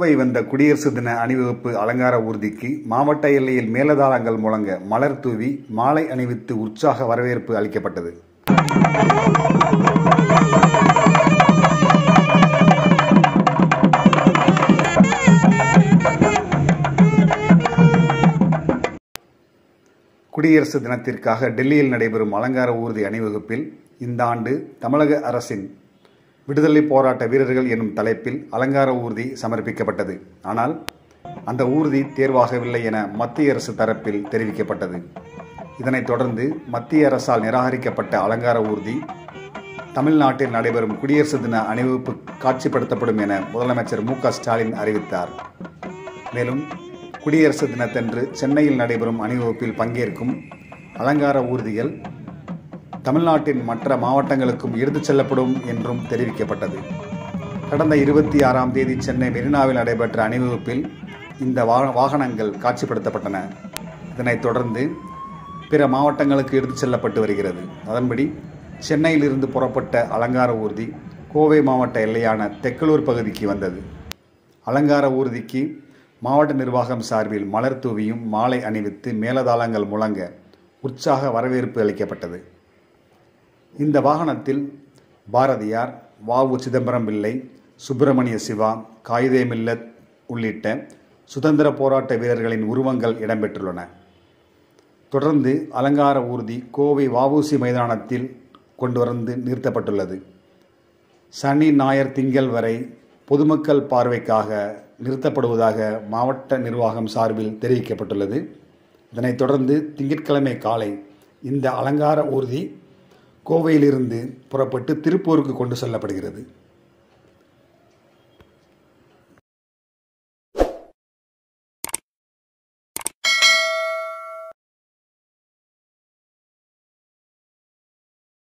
கோவை வந்த குடியரசு தின அணிவகுப்பு அலங்கார ஊர்திக்கு மாவட்ட எல்லையில் மேலதாளங்கள் முழங்க மலர் தூவி மாலை அணிவித்து உற்சாக வரவேற்பு அளிக்கப்பட்டது குடியரசு தினத்திற்காக டெல்லியில் நடைபெறும் அலங்கார ஊர்தி அணிவகுப்பில் இந்த ஆண்டு தமிழக அரசின் விடுதலை போராட்ட வீரர்கள் எனும் தலைப்பில் அலங்கார ஊர்தி சமர்ப்பிக்கப்பட்டது ஆனால் அந்த ஊர்தி தேர்வாகவில்லை என மத்திய அரசு தரப்பில் தெரிவிக்கப்பட்டது இதனைத் தொடர்ந்து மத்திய அரசால் நிராகரிக்கப்பட்ட அலங்கார ஊர்தி தமிழ்நாட்டில் நடைபெறும் குடியரசு தின அணிவகுப்பு காட்சிப்படுத்தப்படும் என முதலமைச்சர் மு க ஸ்டாலின் அறிவித்தார் மேலும் குடியரசு தினத்தன்று சென்னையில் நடைபெறும் அணிவகுப்பில் பங்கேற்கும் அலங்கார ஊர்திகள் தமிழ்நாட்டின் மற்ற மாவட்டங்களுக்கும் எடுத்துச் செல்லப்படும் என்றும் தெரிவிக்கப்பட்டது கடந்த இருபத்தி ஆறாம் தேதி சென்னை மெரினாவில் நடைபெற்ற அணிவகுப்பில் இந்த வா- வாகனங்கள் காட்சிப்படுத்தப்பட்டன இதனைத் தொடர்ந்து பிற மாவட்டங்களுக்கு எடுத்துச் செல்லப்பட்டு வருகிறது அதன்படி சென்னையிலிருந்து புறப்பட்ட அலங்கார ஊர்தி கோவை மாவட்ட எல்லையான தெக்கலூர் பகுதிக்கு வந்தது அலங்கார ஊர்திக்கு மாவட்ட நிர்வாகம் சார்பில் மலர் தூவியும் மாலை அணிவித்து மேலதாளங்கள் முழங்க உற்சாக வரவேற்பு அளிக்கப்பட்டது இந்த வாகனத்தில் பாரதியார் வாவு சிதம்பரம் பிள்ளை சுப்பிரமணிய சிவா காயிதே மில்லத் உள்ளிட்ட சுதந்திர போராட்ட வீரர்களின் உருவங்கள் இடம்பெற்றுள்ளன தொடர்ந்து அலங்கார ஊர்தி கோவை வஉசி மைதானத்தில் கொண்டு வந்து நிறுத்தப்பட்டுள்ளது சனி ஞாயிறு திங்கள் வரை பொதுமக்கள் பார்வைக்காக நிறுத்தப்படுவதாக மாவட்ட நிர்வாகம் சார்பில் தெரிவிக்கப்பட்டுள்ளது இதனைத் தொடர்ந்து திங்கட்கிழமை காலை இந்த அலங்கார ஊர்தி கோவையிலிருந்து புறப்பட்டு திருப்பூருக்கு கொண்டு செல்லப்படுகிறது